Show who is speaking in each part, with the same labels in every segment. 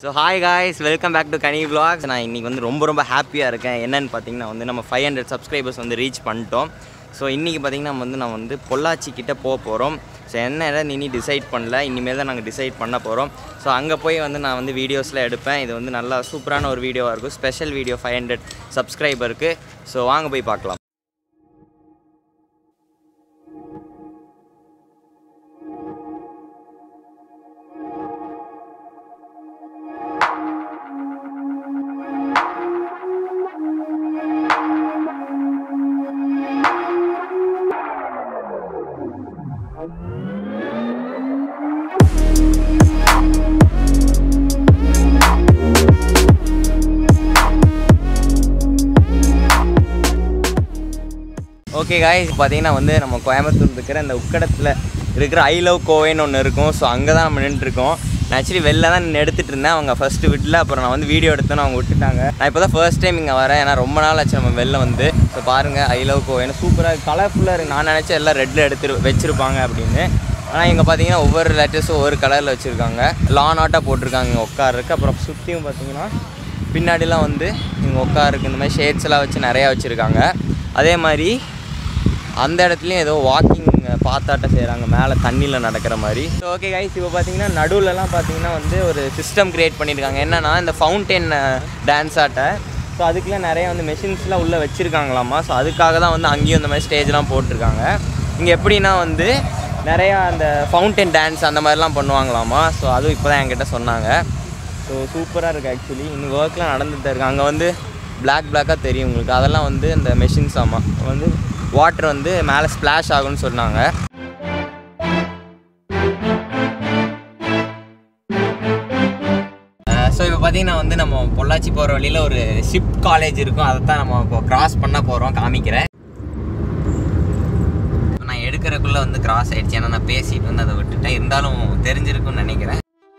Speaker 1: So hi guys welcome back to Kani vlogs நான் இன்றைக்கி வந்து ரொம்ப ரொம்ப ஹாப்பியாக இருக்கேன் என்னன்னு பார்த்தீங்கன்னா வந்து நம்ம ஃபைவ் ஹண்ட்ரட் சப்ஸ்கிரைபர்ஸ் வந்து ரீச் பண்ணிட்டோம் ஸோ இன்றைக்கி பார்த்தீங்கன்னா நம்ம வந்து நான் வந்து பொள்ளாச்சி கிட்ட போக போகிறோம் ஸோ என்ன இடம் இனி டிசைட் பண்ணல இனிமேல் தான் நாங்கள் டிசைட் பண்ண போகிறோம் ஸோ அங்கே போய் வந்து நான் வந்து வீடியோஸில் எடுப்பேன் இது வந்து நல்லா சூப்பரான ஒரு வீடியோவாக இருக்கும் ஸ்பெஷல் வீடியோ ஃபைவ் ஹண்ட்ரட் சப்ஸ்கிரைபருக்கு ஸோ வாங்க போய் பார்க்கலாம் ஓகே காய்ஸ் பார்த்தீங்கன்னா வந்து நம்ம கோயம்புத்தூர் இருக்கிற இந்த உக்கடத்தில் இருக்கிற ஐ லவ் கோவைன்னு ஒன்று இருக்கும் ஸோ அங்கே தான் நம்ம நின்றுருக்கோம் நான் ஆக்சுவலி வெளில தான் நின்று எடுத்துகிட்டு இருந்தேன் அவங்க ஃபஸ்ட்டு விடல அப்புறம் நான் வந்து வீடியோ எடுத்தேன்னு அவங்க விட்டுட்டாங்க நான் இப்போ தான் ஃபர்ஸ்ட் டைம் இங்கே வரேன் ஏன்னா ரொம்ப நாள் ஆச்சு நம்ம வெளில வந்து ஸோ பாருங்கள் ஐ லவ் கோவைன்னு சூப்பராக கலர்ஃபுல்லாக இருக்குது நான் நினச்சேன் எல்லாம் ரெட்டில் எடுத்து வச்சுருப்பாங்க அப்படின்னு ஆனால் இங்கே பார்த்தீங்கன்னா ஒவ்வொரு லெட்டர்ஸும் ஒவ்வொரு கலரில் வச்சுருக்காங்க லான் ஆட்டாக போட்டிருக்காங்க இங்கே உட்காருக்கு அப்புறம் சுற்றியும் பார்த்தீங்கன்னா பின்னாடிலாம் வந்து இங்கே உட்காருக்கு இந்த மாதிரி ஷேட்ஸ் எல்லாம் வச்சு நிறையா வச்சுருக்காங்க அதே மாதிரி அந்த இடத்துலையும் ஏதோ வாக்கிங் பாத்தாட்டம் செய்கிறாங்க மேலே தண்ணியில் நடக்கிற மாதிரி ஸோ ஓகே கைஸ் இப்போ பார்த்தீங்கன்னா நடுவுலலாம் பார்த்தீங்கன்னா வந்து ஒரு சிஸ்டம் க்ரியேட் பண்ணியிருக்காங்க என்னென்னா இந்த ஃபவுண்டெயின் டான்ஸ் ஆட்டை ஸோ அதுக்குலாம் நிறைய வந்து மெஷின்ஸ்லாம் உள்ளே வச்சுருக்காங்களாமா ஸோ அதுக்காக தான் வந்து அங்கேயும் இந்த மாதிரி ஸ்டேஜ்லாம் போட்டிருக்காங்க இங்கே எப்படின்னா வந்து நிறையா அந்த ஃபவுண்டைன் டான்ஸ் அந்த மாதிரிலாம் பண்ணுவாங்களாமா ஸோ அதுவும் இப்போ தான் என்கிட்ட சொன்னாங்க ஸோ சூப்பராக இருக்குது ஆக்சுவலி இன்னும் ஒர்க்லாம் நடந்துட்டு இருக்கு அங்கே வந்து பிளாக் பிளாக்காக தெரியும் உங்களுக்கு அதெல்லாம் வந்து அந்த மெஷின்ஸ் ஆமாம் வந்து வாட்டர் வந்து மேலே ஸ்ப்ளாஷ் ஆகும்னு சொன்னாங்க ஸோ இப்போ பார்த்தீங்கன்னா வந்து நம்ம பொள்ளாச்சி போகிற வழியில் ஒரு ஷிப் காலேஜ் இருக்கும் அதை தான் நம்ம இப்போ கிராஸ் பண்ண போகிறோம் காமிக்கிறேன் இப்ப நான் எடுக்கிறதுக்குள்ளே வந்து கிராஸ் ஆயிடுச்சு ஏன்னா நான் பேசிட்டு வந்து அதை விட்டுட்டேன் இருந்தாலும் தெரிஞ்சிருக்கும்னு நினைக்கிறேன்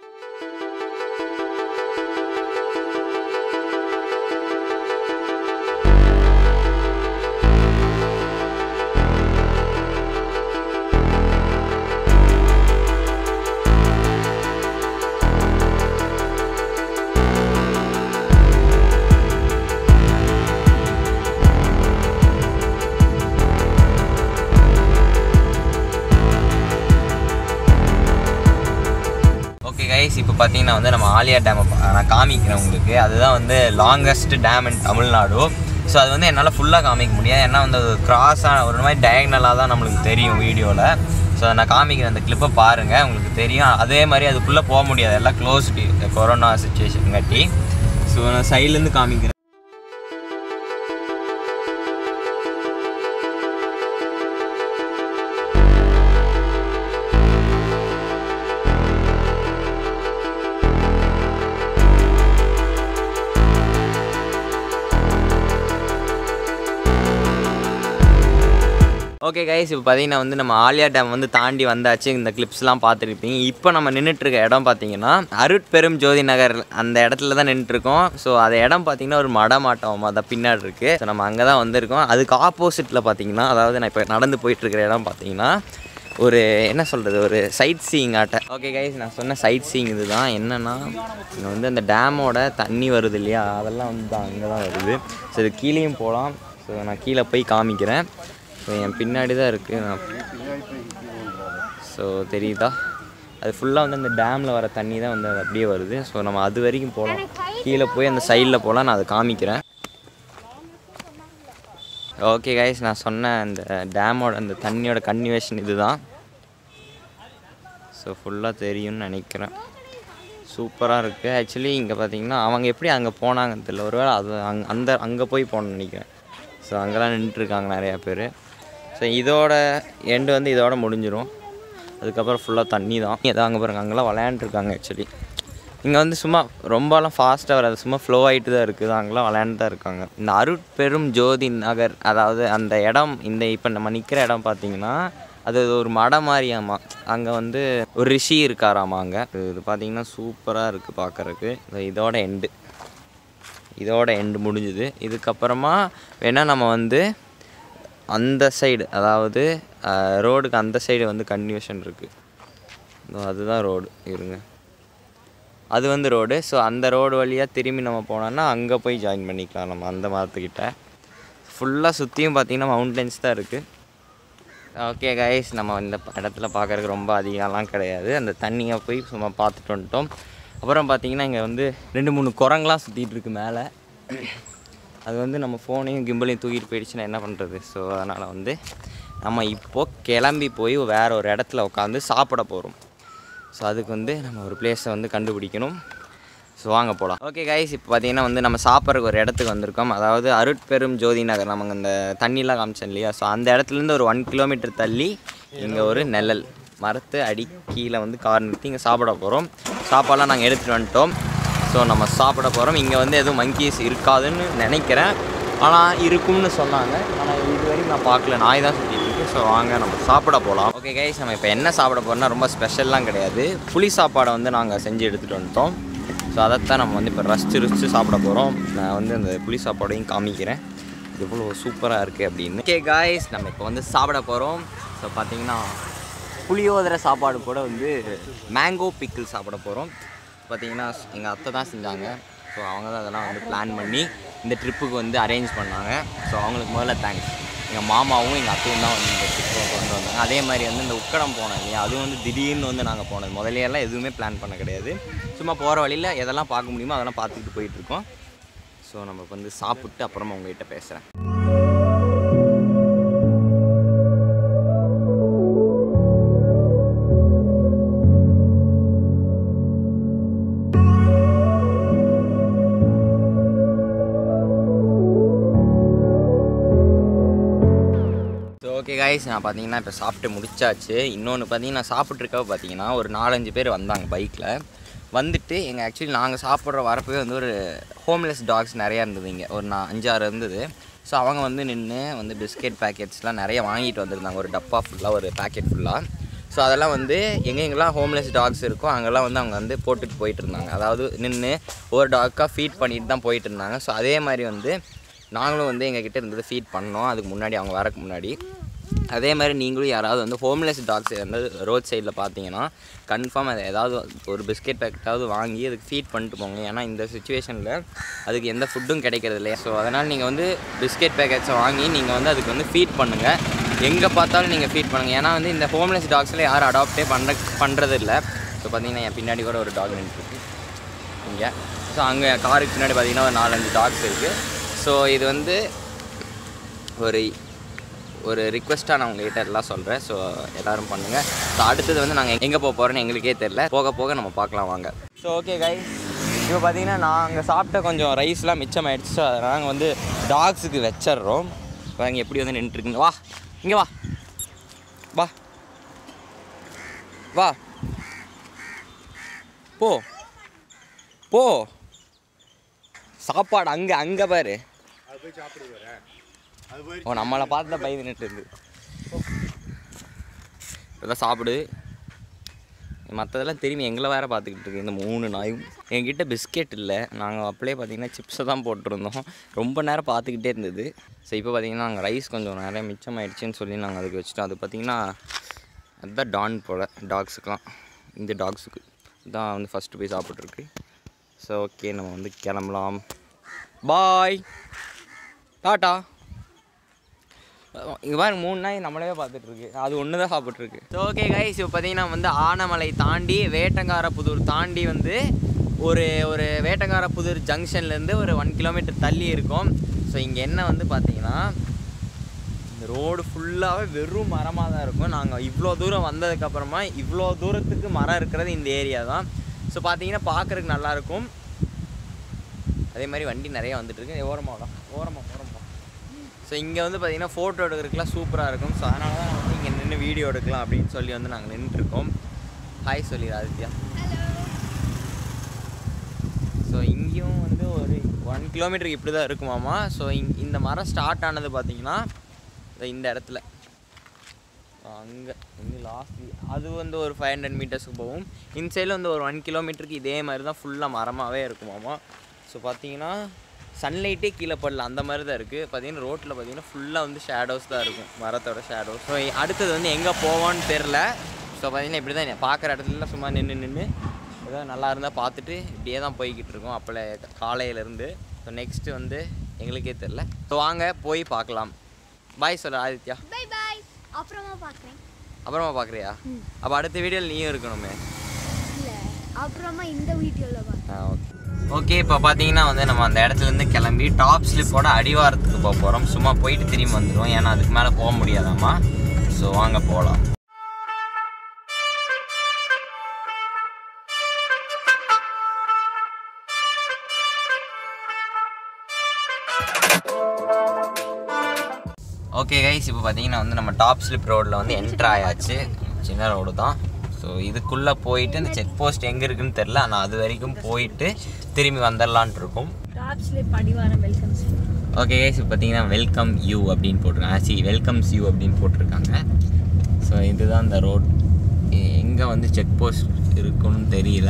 Speaker 1: ஓகே கைஸ் இப்போ பார்த்தீங்கன்னா வந்து நம்ம ஆலியா டேமை நான் காமிக்கிறேன் உங்களுக்கு அதுதான் வந்து longest dam in Tamil Nadu so அது வந்து என்னால் ஃபுல்லாக காமிக்க முடியாது ஏன்னா வந்து அது கிராஸாக ஒரு மாதிரி டயக்னலாக தான் நம்மளுக்கு தெரியும் வீடியோவில் ஸோ நான் காமிக்கிறேன் அந்த கிளிப்பை பாருங்கள் உங்களுக்கு தெரியும் அதே மாதிரி அதுக்குள்ளே போக முடியாது எல்லாம் க்ளோஸ்டு இந்த கொரோனா சுச்சுவேஷன் கட்டி ஸோ நான் சைட்லேருந்து காமிக்கிறேன் ஓகே கைஸ் இப்போ பார்த்தீங்கன்னா வந்து நம்ம ஆலியா டேம் வந்து தாண்டி வந்தாச்சு இந்த கிளிப்ஸ்லாம் பார்த்துருப்பீங்க இப்போ நம்ம நின்றுட்டு இருக்க இடம் பார்த்தீங்கன்னா அருட்பெரும் ஜோதி நகர் அந்த இடத்துல தான் நின்றுட்டுருக்கோம் ஸோ அந்த இடம் பார்த்தீங்கன்னா ஒரு மடமாட்டம் அதை பின்னாடி இருக்குது ஸோ நம்ம அங்கே தான் வந்திருக்கோம் அதுக்கு ஆப்போசிட்டில் பார்த்தீங்கன்னா அதாவது நான் இப்போ நடந்து போயிட்டு இருக்கிற இடம் பார்த்தீங்கன்னா ஒரு என்ன சொல்கிறது ஒரு சைட் சீயிங் ஆட்டை ஓகே கைஸ் நான் சொன்ன சைட் சீயிங் இதுதான் என்னென்னா இங்கே வந்து அந்த டேமோட தண்ணி வருது இல்லையா அதெல்லாம் வந்து தான் அங்கே தான் வருது ஸோ இது கீழேயும் போகலாம் ஸோ நான் கீழே போய் காமிக்கிறேன் ஸோ என் பின்னாடி தான் இருக்குது நான் ஸோ தெரியுதா அது ஃபுல்லாக வந்து அந்த டேமில் வர தண்ணி தான் வந்து அது அப்படியே வருது ஸோ நம்ம அது வரைக்கும் போகலாம் கீழே போய் அந்த சைடில் போகலாம் நான் அதை காமிக்கிறேன் ஓகே கைஸ் நான் சொன்ன அந்த டேமோட அந்த தண்ணியோட கன்னிவேஷன் இதுதான் ஸோ ஃபுல்லாக தெரியும்னு நினைக்கிறேன் சூப்பராக இருக்குது ஆக்சுவலி இங்கே பார்த்தீங்கன்னா அவங்க எப்படி அங்கே போனாங்கன்னு தெரியல ஒருவேளை அது அங் அந்த அங்கே போய் போகணும்னு நினைக்கிறேன் ஸோ அங்கெல்லாம் நின்றுட்டுருக்காங்க நிறையா பேர் ஸோ இதோட எண்டு வந்து இதோட முடிஞ்சிடும் அதுக்கப்புறம் ஃபுல்லாக தண்ணி தான் ஏதோ அங்கே பாருங்க அங்கெல்லாம் விளையாண்டுருக்காங்க ஆக்சுவலி இங்கே வந்து சும்மா ரொம்பலாம் ஃபாஸ்ட்டாக வராது சும்மா ஃப்ளோ ஆகிட்டு தான் இருக்குது அங்கெல்லாம் விளையாண்டு தான் இருக்காங்க இந்த அருட்பெரும் ஜோதி நகர் அதாவது அந்த இடம் இந்த இப்போ நம்ம நிற்கிற இடம் பார்த்தீங்கன்னா அது ஒரு மடம் மாதிரியாமா அங்கே வந்து ஒரு ரிஷி இருக்காராமா அங்கே இது பார்த்தீங்கன்னா சூப்பராக இருக்குது பார்க்குறதுக்கு இதோட எண்டு இதோட எண்டு முடிஞ்சுது இதுக்கப்புறமா வேணால் நம்ம வந்து அந்த சைடு அதாவது ரோடுக்கு அந்த சைடு வந்து கன்டினியூஷன் இருக்குது அதுதான் ரோடு இருங்க அது வந்து ரோடு ஸோ அந்த ரோடு வழியாக திரும்பி நம்ம போனோம்னா அங்கே போய் ஜாயின் பண்ணிக்கலாம் நம்ம அந்த மரத்துக்கிட்ட ஃபுல்லாக சுற்றியும் பார்த்தீங்கன்னா மவுண்டன்ஸ் தான் இருக்குது ஓகே கைஸ் நம்ம இந்த ப- இடத்துல பார்க்கறதுக்கு ரொம்ப அதிகம்லாம் கிடையாது அந்த தண்ணியை போய் சும்மா பார்த்துட்டு வந்துட்டோம் அப்புறம் பார்த்தீங்கன்னா இங்கே வந்து ரெண்டு மூணு குரங்கெலாம் சுற்றிட்டு இருக்கு மேலே அது வந்து நம்ம ஃபோனையும் கிம்பலையும் தூக்கிட்டு போயிடுச்சுன்னா என்ன பண்ணுறது ஸோ அதனால் வந்து நம்ம இப்போது கிளம்பி போய் வேற ஒரு இடத்துல உட்காந்து சாப்பிட போகிறோம் ஸோ அதுக்கு வந்து நம்ம ஒரு பிளேஸை வந்து கண்டுபிடிக்கணும் ஸோ வாங்க போகலாம் ஓகே கைஸ் இப்போ பார்த்தீங்கன்னா வந்து நம்ம சாப்பிட்றதுக்கு ஒரு இடத்துக்கு வந்திருக்கோம் அதாவது அருட்பெரும் ஜோதி நகர் நமக்கு இந்த தண்ணிலாம் காமிச்சோம் இல்லையா ஸோ அந்த இடத்துலேருந்து ஒரு ஒன் கிலோமீட்டர் தள்ளி இங்கே ஒரு நிழல் மரத்து அடி கீழே வந்து கார் நிறுத்தி இங்கே சாப்பிட போகிறோம் சாப்பாடெலாம் நாங்கள் எடுத்துகிட்டு வந்துட்டோம் ஸோ நம்ம சாப்பிட போகிறோம் இங்கே வந்து எதுவும் மங்கீஸ் இருக்காதுன்னு நினைக்கிறேன் ஆனால் இருக்கும்னு சொன்னாங்க ஆனால் இது வரைக்கும் நான் பார்க்கல நாய் தான் சுற்றிட்டு இருக்கு ஸோ வாங்க நம்ம சாப்பிட போகலாம் ஓகே கைஸ் நம்ம இப்போ என்ன சாப்பிட போகிறோம்னா ரொம்ப ஸ்பெஷல்லாம் கிடையாது புளி சாப்பாடை வந்து நாங்கள் செஞ்சு எடுத்துகிட்டு வந்துட்டோம் ஸோ அதைத்தான் நம்ம வந்து இப்போ ரசிச்சு ருசிச்சு சாப்பிட போகிறோம் நான் வந்து அந்த புளி சாப்பாடையும் காமிக்கிறேன் இது எவ்வளோ சூப்பராக இருக்குது அப்படின்னு ஓகே காய்ஸ் நம்ம இப்போ வந்து சாப்பிட போகிறோம் ஸோ பார்த்தீங்கன்னா புளியோதரை சாப்பாடு கூட வந்து மேங்கோ பிக்கிள் சாப்பிட போகிறோம் பார்த்தீங்கன்னா எங்கள் அத்தை தான் செஞ்சாங்க ஸோ அவங்க தான் அதெல்லாம் வந்து பிளான் பண்ணி இந்த ட்ரிப்புக்கு வந்து அரேஞ்ச் பண்ணாங்க ஸோ அவங்களுக்கு முதல்ல தேங்க்ஸ் எங்கள் மாமாவும் எங்கள் அத்தையும் தான் வந்து இந்த ட்ரிப்பை கொண்டு வந்தாங்க அதே மாதிரி வந்து இந்த உக்கடம் போனோம் இல்லையா அதுவும் வந்து திடீர்னு வந்து நாங்கள் போனது முதலையெல்லாம் எதுவுமே பிளான் பண்ண கிடையாது சும்மா போகிற வழியில் எதெல்லாம் பார்க்க முடியுமோ அதெல்லாம் பார்த்துக்கிட்டு போயிட்டுருக்கோம் ஸோ நம்ம இப்ப வந்து சாப்பிட்டு அப்புறமா உங்ககிட்ட பேசுகிறேன் ஸோ ஓகே காய்ஸ் நான் பார்த்தீங்கன்னா இப்போ சாப்பிட்டு முடிச்சாச்சு இன்னொன்று பார்த்தீங்கன்னா சாப்பிட்ருக்கப்ப பார்த்தீங்கன்னா ஒரு நாலஞ்சு பேர் வந்தாங்க பைக்கில் வந்துட்டு எங்கள் ஆக்சுவலி நாங்கள் சாப்பிட்ற வரப்பவே வந்து ஒரு ஹோம்லெஸ் டாக்ஸ் நிறையா இருந்தது இங்கே ஒரு நான் அஞ்சாறு இருந்தது ஸோ அவங்க வந்து நின்று வந்து பிஸ்கெட் பேக்கெட்ஸ்லாம் நிறைய வாங்கிட்டு வந்திருந்தாங்க ஒரு டப்பா ஃபுல்லாக ஒரு பேக்கெட் ஃபுல்லாக ஸோ அதெல்லாம் வந்து எங்கெங்கெல்லாம் ஹோம்லெஸ் டாக்ஸ் இருக்கோ அங்கெல்லாம் வந்து அவங்க வந்து போட்டுட்டு போயிட்டு இருந்தாங்க அதாவது நின்று ஒரு டாக்காக ஃபீட் பண்ணிட்டு தான் போயிட்டு இருந்தாங்க ஸோ அதே மாதிரி வந்து நாங்களும் வந்து எங்ககிட்ட இருந்தது ஃபீட் பண்ணோம் அதுக்கு முன்னாடி அவங்க வரக்கு முன்னாடி அதே மாதிரி நீங்களும் யாராவது வந்து ஹோம்லெஸ் டாக்ஸ் வந்து ரோட் சைடில் பார்த்தீங்கன்னா கன்ஃபார்ம் அதை ஏதாவது ஒரு பிஸ்கெட் பேக்கெட்டாவது வாங்கி அதுக்கு ஃபீட் பண்ணிட்டு போங்க ஏன்னா இந்த சுச்சுவேஷனில் அதுக்கு எந்த ஃபுட்டும் கிடைக்கிறது இல்லையா ஸோ அதனால் நீங்கள் வந்து பிஸ்கெட் பேக்கெட்ஸை வாங்கி நீங்கள் வந்து அதுக்கு வந்து ஃபீட் பண்ணுங்கள் எங்கே பார்த்தாலும் நீங்கள் ஃபீட் பண்ணுங்கள் ஏன்னா வந்து இந்த ஹோம்லெஸ் டாக்ஸில் யாரும் அடாப்டே பண்ணுற பண்ணுறது இல்லை ஸோ பார்த்தீங்கன்னா என் பின்னாடி கூட ஒரு டாக் நின்றுருக்கு இங்கே ஸோ அங்கே காருக்கு பின்னாடி பார்த்தீங்கன்னா ஒரு நாலஞ்சு டாக்ஸ் இருக்குது ஸோ இது வந்து ஒரு ஒரு ரிக்வெஸ்ட்டாக நான் உங்ககிட்ட எல்லாம் சொல்கிறேன் ஸோ எல்லோரும் பண்ணுங்கள் ஸோ அடுத்தது வந்து நாங்கள் எங்கே போக போகிறோன்னு எங்களுக்கே தெரில போக போக நம்ம பார்க்கலாம் வாங்க ஸோ ஓகே கை இப்போ பார்த்தீங்கன்னா நாங்கள் சாப்பிட்ட கொஞ்சம் ரைஸ்லாம் மிச்சம் ஆயிடுச்சு ஸோ அதை நாங்கள் வந்து டாக்ஸுக்கு வச்சிடுறோம் பாருங்க எப்படி வந்து நின்றுருக்குங்க வா இங்கே வா வா வா போ போ சாப்பாடு அங்கே அங்கே பாரு ஓ நம்மளை பார்த்து தான் பயந்து நின்று இருந்து இதெல்லாம் சாப்பிடு மற்றதெல்லாம் திரும்பி எங்களை வேற பார்த்துக்கிட்டு இருக்கு இந்த மூணு நாயும் என்கிட்ட பிஸ்கெட் இல்லை நாங்கள் அப்படியே பார்த்தீங்கன்னா சிப்ஸை தான் போட்டிருந்தோம் ரொம்ப நேரம் பார்த்துக்கிட்டே இருந்தது ஸோ இப்போ பார்த்தீங்கன்னா நாங்கள் ரைஸ் கொஞ்சம் நிறைய மிச்சமாயிடுச்சுன்னு சொல்லி நாங்கள் அதுக்கு வச்சுட்டோம் அது பார்த்தீங்கன்னா அதுதான் டான் போல் டாக்ஸுக்கெலாம் இந்த டாக்ஸுக்கு தான் வந்து ஃபஸ்ட்டு போய் சாப்பிட்ருக்கு ஸோ ஓகே நம்ம வந்து கிளம்பலாம் பாய் டாட்டா இங்கே பாருங்க மூணு நாய் நம்மளவே பார்த்துட்டு இருக்கு அது ஒன்று தான் சாப்பிட்ருக்கு ஸோ ஓகே கைஸ் இப்போ பார்த்தீங்கன்னா வந்து ஆனமலை தாண்டி வேட்டங்காரப்புதூர் தாண்டி வந்து ஒரு ஒரு வேட்டங்காரப்புதூர் ஜங்ஷன்லேருந்து ஒரு ஒன் கிலோமீட்டர் தள்ளி இருக்கும் ஸோ இங்கே என்ன வந்து பார்த்தீங்கன்னா இந்த ரோடு ஃபுல்லாகவே வெறும் மரமாக தான் இருக்கும் நாங்கள் இவ்வளோ தூரம் வந்ததுக்கப்புறமா இவ்வளோ தூரத்துக்கு மரம் இருக்கிறது இந்த ஏரியா தான் ஸோ பார்த்தீங்கன்னா பார்க்குறதுக்கு நல்லாயிருக்கும் அதே மாதிரி வண்டி நிறைய வந்துட்டு இருக்கு ஓரமாக ஓரமாக ஓரமாக ஸோ இங்கே வந்து பார்த்தீங்கன்னா ஃபோட்டோ எடுக்கிறதுக்குலாம் சூப்பராக இருக்கும் ஸோ அதனால தான் நான் வந்து இங்கே நின்று வீடியோ எடுக்கலாம் அப்படின்னு சொல்லி வந்து நாங்கள் நின்றுருக்கோம் ஹாய் சொல்லி ஆதித்யா ஸோ இங்கேயும் வந்து ஒரு ஒன் கிலோமீட்டருக்கு இப்படி தான் இருக்குமாமா ஸோ இங் இந்த மரம் ஸ்டார்ட் ஆனது பார்த்தீங்கன்னா இதோ இந்த இடத்துல அங்கே இங்கே லாஸ்ட் அது வந்து ஒரு ஃபைவ் ஹண்ட்ரட் மீட்டர்ஸ்க்கு போகும் இந்த சைடில் வந்து ஒரு ஒன் கிலோமீட்டருக்கு இதே மாதிரி தான் ஃபுல்லாக மரமாகவே இருக்குமாமா ஸோ பார்த்தீங்கன்னா சன்லைட்டே கீழே படல அந்த மாதிரி தான் இருக்குது பார்த்தீங்கன்னா ரோட்டில் பார்த்தீங்கன்னா ஃபுல்லாக வந்து ஷேடோஸ் தான் இருக்கும் மரத்தோட ஷேடோஸ் ஸோ அடுத்தது வந்து எங்கே போவோன்னு தெரில ஸோ பார்த்தீங்கன்னா இப்படி தான் பார்க்குற இடத்துல சும்மா நின்று நின்று ஏதோ நல்லா இருந்தால் பார்த்துட்டு இப்படியே தான் போய்கிட்டு இருக்கோம் அப்போல காலையிலேருந்து ஸோ நெக்ஸ்ட்டு வந்து எங்களுக்கே தெரில ஸோ வாங்க போய் பார்க்கலாம் பாய் சொல்ல ஆதித்யா
Speaker 2: பை பாய் அப்புறமா பார்க்குறேன்
Speaker 1: அப்புறமா பார்க்குறியா அப்போ அடுத்த வீடியோவில் நீயும் இருக்கணுமே
Speaker 2: இல்லை அப்புறமா இந்த வீடியோவில் பார்க்குறேன்
Speaker 1: ஆ ஓகே ஓகே இப்போ பார்த்தீங்கன்னா வந்து நம்ம அந்த இடத்துலேருந்து கிளம்பி டாப் ஸ்லிப்போட அடிவாரத்துக்கு போக போகிறோம் சும்மா போயிட்டு திரும்பி வந்துடுவோம் ஏன்னா அதுக்கு மேலே போக முடியாதாம்மா ஸோ வாங்க போகலாம் ஓகே கைஸ் இப்போ பார்த்தீங்கன்னா வந்து நம்ம டாப் ஸ்லிப் ரோட்டில் வந்து என்ட்ரு ஆயாச்சு சின்ன ரோடு தான் ஸோ இதுக்குள்ளே போயிட்டு இந்த செக் போஸ்ட் எங்கே இருக்குன்னு தெரில ஆனால் அது வரைக்கும் போயிட்டு திரும்பி வந்துடலான்ட்டு இருக்கும்
Speaker 2: டாப் ஸ்லிப் அடிவாரம் வெல்கம்
Speaker 1: ஓகே கைஸ் இப்போ பார்த்தீங்கன்னா வெல்கம் யூ அப்படின்னு போட்டிருக்காங்க சி வெல்கம்ஸ் யூ அப்படின்னு போட்டிருக்காங்க ஸோ இதுதான் இந்த ரோட் எங்கே வந்து செக் போஸ்ட் இருக்குன்னு தெரியல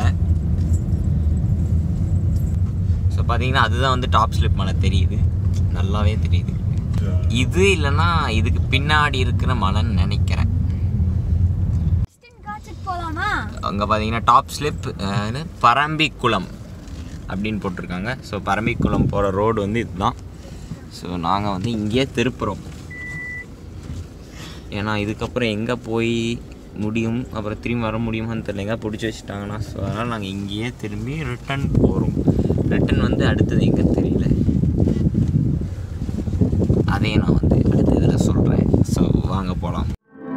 Speaker 1: ஸோ பார்த்தீங்கன்னா அதுதான் வந்து டாப் ஸ்லிப் மலை தெரியுது நல்லாவே தெரியுது இது இல்லைன்னா இதுக்கு பின்னாடி இருக்கிற மலைன்னு நினைக்கிறேன்
Speaker 2: காட்சிக்கு போகலாமா
Speaker 1: அங்கே பார்த்தீங்கன்னா டாப் ஸ்லிப் பரம்பிக்குளம் அப்படின்னு போட்டிருக்காங்க ஸோ பரம்பிக்குளம் போகிற ரோடு வந்து இதுதான் ஸோ நாங்கள் வந்து இங்கேயே திருப்புறோம் ஏன்னா இதுக்கப்புறம் எங்கே போய் முடியும் அப்புறம் திரும்பி வர முடியுமான்னு தெரியல எங்கே பிடிச்சி வச்சுட்டாங்கன்னா ஸோ அதனால் நாங்கள் இங்கேயே திரும்பி ரிட்டன் போகிறோம் ரிட்டன் வந்து அடுத்தது எங்கே தெரியல அதையும் நான் வந்து அடுத்த இதில் சொல்கிறேன் ஸோ வாங்க போகலாம்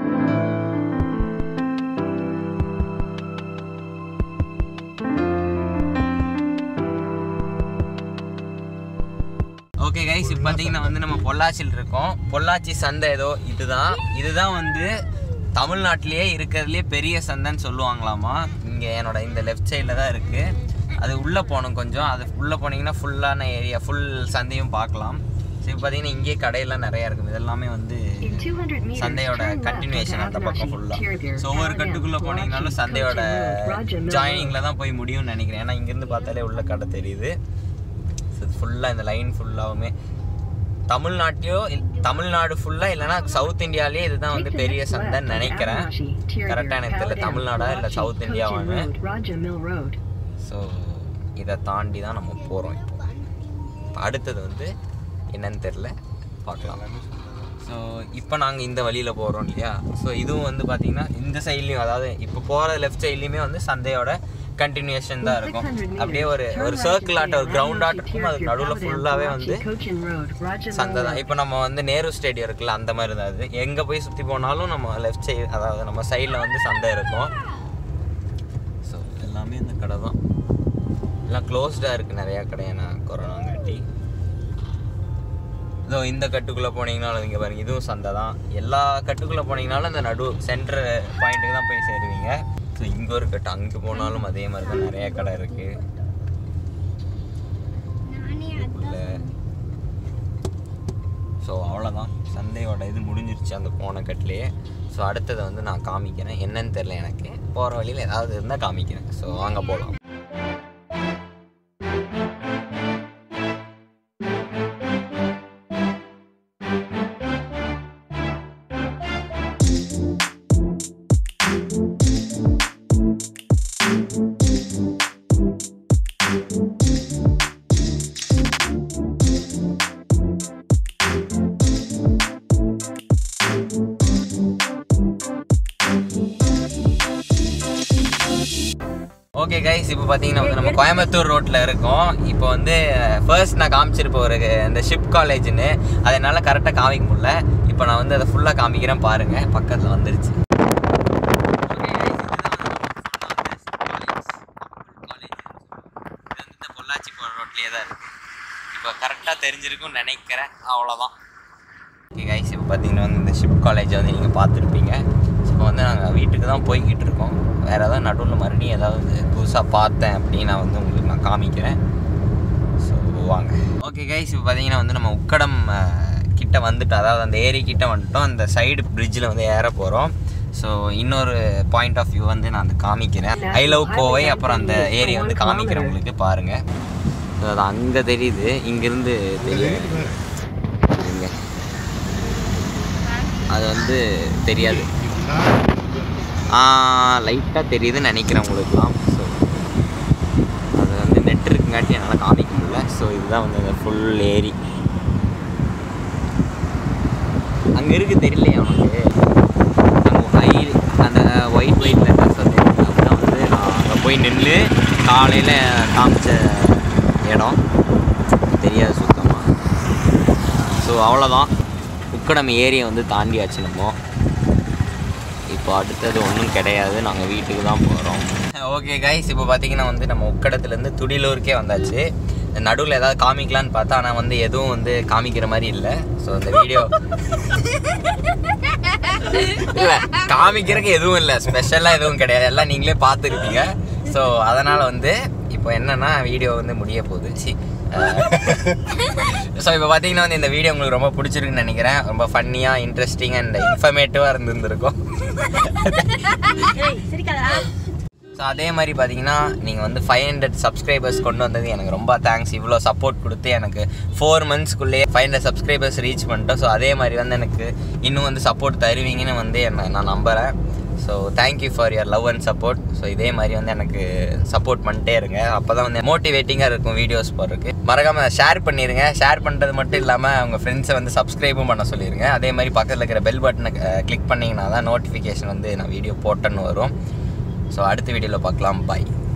Speaker 1: ஓகே கைஸ் இப்போ பார்த்தீங்கன்னா வந்து நம்ம பொள்ளாச்சியில் இருக்கோம் பொள்ளாச்சி சந்தை ஏதோ இதுதான் இதுதான் வந்து தமிழ்நாட்டிலேயே இருக்கிறதுலே பெரிய சந்தைன்னு சொல்லுவாங்களாமா இங்கே என்னோட இந்த லெஃப்ட் சைடில் தான் இருக்குது அது உள்ளே போகணும் கொஞ்சம் அது உள்ளே போனீங்கன்னா ஃபுல்லான ஏரியா ஃபுல் சந்தையும் பார்க்கலாம் சரி பார்த்தீங்கன்னா இங்கேயே கடையெல்லாம் நிறையா இருக்கும் இதெல்லாமே வந்து சந்தையோட கண்டினியூஷன் அந்த பக்கம் ஃபுல்லாக ஸோ ஒவ்வொரு கட்டுக்குள்ளே போனீங்கனாலும் சந்தையோட ஜாயினிங்கில் தான் போய் முடியும்னு நினைக்கிறேன் ஏன்னா இங்கேருந்து பார்த்தாலே உள்ள கடை தெரியுது ஃபுல்லாக இந்த லைன் ஃபுல்லாகவுமே தமிழ்நாட்டையோ இல்- தமிழ்நாடு ஃபுல்லாக இல்லைன்னா சவுத் இந்தியாலேயே இதுதான் வந்து பெரிய சந்தைன்னு நினைக்கிறேன் கரெக்டாக எனக்கு தெரியல தமிழ்நாடா இல்லை சவுத் இந்தியாவான்னு ஸோ இதை தாண்டி தான் நம்ம போகிறோம் இப்போ இப்போ அடுத்தது வந்து என்னன்னு தெரில பார்க்கலாம் ஸோ இப்போ நாங்கள் இந்த வழியில் போகிறோம் இல்லையா ஸோ இதுவும் வந்து பார்த்தீங்கன்னா இந்த சைட்லேயும் அதாவது இப்போ போகிற லெஃப்ட் சைட்லேயுமே வந்து சந்தையோட கண்டினியூஷன் தான் இருக்கும் அப்படியே ஒரு ஒரு சர்க்கிள் ஆட்ட ஒரு கிரவுண்ட் ஆட்டம் இருக்கும் அதுக்கு நடுவில் ஃபுல்லாகவே வந்து சந்தை தான் இப்போ நம்ம வந்து நேரு ஸ்டேடியம் இருக்குல்ல அந்த மாதிரி தான் அது எங்கே போய் சுற்றி போனாலும் நம்ம லெஃப்ட் சைடு அதாவது நம்ம சைடில் வந்து சந்தை இருக்கும் ஸோ எல்லாமே இந்த கடை தான் எல்லாம் க்ளோஸ்டாக இருக்குது நிறையா கடை ஏன்னா கொரோனாங்காட்டி இதோ இந்த கட்டுக்குள்ளே போனீங்கனாலும் இங்கே பாருங்க இதுவும் சந்தை தான் எல்லா கட்டுக்குள்ளே போனீங்கனாலும் இந்த நடு சென்டர் பாயிண்ட்டுக்கு தான் போய் சேருவீங்க ஸோ இங்கே ஒரு கட்டு அங்கே போனாலும் அதே மாதிரி தான் நிறைய கடை இருக்குது ஸோ அவ்வளோதான் சந்தையோட இது முடிஞ்சிருச்சு அந்த போன கட்டிலேயே ஸோ அடுத்ததை வந்து நான் காமிக்கிறேன் என்னன்னு தெரில எனக்கு போகிற வழியில் ஏதாவது இருந்தால் காமிக்கிறேன் ஸோ வாங்க போகலாம் ஓகே கைஸ் இப்போ பார்த்தீங்கன்னா வந்து நம்ம கோயம்புத்தூர் ரோட்டில் இருக்கோம் இப்போ வந்து ஃபர்ஸ்ட் நான் காமிச்சிருப்பேன் ஒரு இந்த ஷிப் காலேஜ்னு அதை என்னால் கரெக்டாக காமிக்க முடியல இப்போ நான் வந்து அதை ஃபுல்லாக காமிக்கிறேன் பாருங்கள் பக்கத்தில் வந்துருச்சு Okay guys, இதுதான் வந்து நம்ம full college. இது வந்து இந்த பொள்ளாச்சி போகிற ரோட்லேயே தான் இருக்குது இப்போ கரெக்டாக தெரிஞ்சிருக்கும்னு நினைக்கிறேன் அவ்வளோதான் ஓகே கைஸ் இப்போ பார்த்தீங்கன்னா வந்து இந்த ஷிப் காலேஜை வந்து நீங்கள் பார்த்துருப்பீங்க இப்போ வந்து நாங்கள் வீட்டுக்கு தான் போய்கிட்டு இருக்கோம் வேறு ஏதாவது நடுவில் மறுபடியும் ஏதாவது புதுசாக பார்த்தேன் அப்படின்னு நான் வந்து உங்களுக்கு நான் காமிக்கிறேன் ஸோ வாங்க ஓகே கைஸ் இப்போ பார்த்தீங்கன்னா வந்து நம்ம உக்கடம் அஹ், கிட்ட வந்துட்டோம் அதாவது அந்த ஏரி கிட்ட வந்துட்டோம் அந்த சைடு பிரிட்ஜில் வந்து ஏற போகிறோம் ஸோ இன்னொரு பாயிண்ட் ஆஃப் வியூ வந்து நான் வந்து காமிக்கிறேன் ஐ லவ் கோவை அப்புறம் அந்த ஏரியை வந்து காமிக்கிறேன் உங்களுக்கு பாருங்கள் ஸோ அது அங்கே தெரியுது இங்கேருந்து தெரியுது இங்க. அது வந்து தெரியாது லைட்டாக தெரியுதுன்னு நினைக்கிறேன் உங்களுக்குலாம் ஸோ இருக்குங்காட்டி என்னால் காமிக்க முடியல ஸோ இதுதான் வந்து அந்த ஃபுல் ஏரி அங்கே இருக்கு தெரியலையா உனக்கு அங்கே ஐ அந்த ஒயிட் ஒயிட் லெட்டர்ஸ் வந்து அதுதான் வந்து நான் அங்கே போய் நின்று காலையில் காமிச்ச இடம் தெரியாது சுத்தமாக ஸோ அவ்வளோதான் உக்கடம் ஏரியை வந்து தாண்டியாச்சு நம்ம இப்போ அடுத்தது ஒன்றும் கிடையாது நாங்கள் வீட்டுக்கு தான் போகிறோம் ஓகே கைஸ் இப்போ பார்த்தீங்கன்னா வந்து நம்ம உக்கடத்துலேருந்து துடிலூருக்கே வந்தாச்சு நடுவில் ஏதாவது காமிக்கலான்னு பார்த்தா ஆனால் வந்து எதுவும் வந்து காமிக்கிற மாதிரி இல்லை ஸோ இந்த வீடியோ இல்லை காமிக்கிறதுக்கு எதுவும் இல்லை ஸ்பெஷலாக எதுவும் கிடையாது எல்லாம் நீங்களே பார்த்துருப்பீங்க ஸோ அதனால் வந்து இப்போ என்னன்னா வீடியோ வந்து முடிய போகுது சி ஸோ இப்போ பார்த்தீங்கன்னா வந்து இந்த வீடியோ உங்களுக்கு ரொம்ப பிடிச்சிருக்குன்னு நினைக்கிறேன் ரொம்ப ஃபன்னியாக இன்ட்ரெஸ்டிங் அண்ட் இன்ஃபர்மேட்டிவாக இருந்திருந்திருக்கும் ஸோ அதே மாதிரி பார்த்தீங்கன்னா நீங்கள் வந்து ஃபைவ் ஹண்ட்ரட் சப்ஸ்கிரைபர்ஸ் கொண்டு வந்தது எனக்கு ரொம்ப தேங்க்ஸ் இவ்வளோ சப்போர்ட் கொடுத்து எனக்கு ஃபோர் மந்த்ஸ்க்குள்ளேயே ஃபைவ் ஹண்ட்ரட் சப்ஸ்கிரைபர்ஸ் ரீச் பண்ணிட்டோம் ஸோ அதே மாதிரி வந்து எனக்கு இன்னும் வந்து சப்போர்ட் தருவீங்கன்னு வந்து என்ன நான் நம்புகிறேன் so thank you for your love and support so இதே மாதிரி வந்து எனக்கு சப்போர்ட் பண்ணிட்டே இருங்க அப்போ தான் வந்து மோட்டிவேட்டிங்காக இருக்கும் வீடியோஸ் போடுறதுக்கு மறக்காமல் ஷேர் பண்ணிடுங்க ஷேர் பண்ணுறது மட்டும் இல்லாமல் உங்கள் ஃப்ரெண்ட்ஸை வந்து சப்ஸ்கிரைபும் பண்ண சொல்லிடுங்க அதே மாதிரி பக்கத்தில் இருக்கிற பெல் பட்டனை கிளிக் பண்ணிங்கன்னா தான் நோட்டிஃபிகேஷன் வந்து நான் வீடியோ போட்டேன்னு வரும் ஸோ அடுத்த வீடியோவில் பார்க்கலாம் பாய்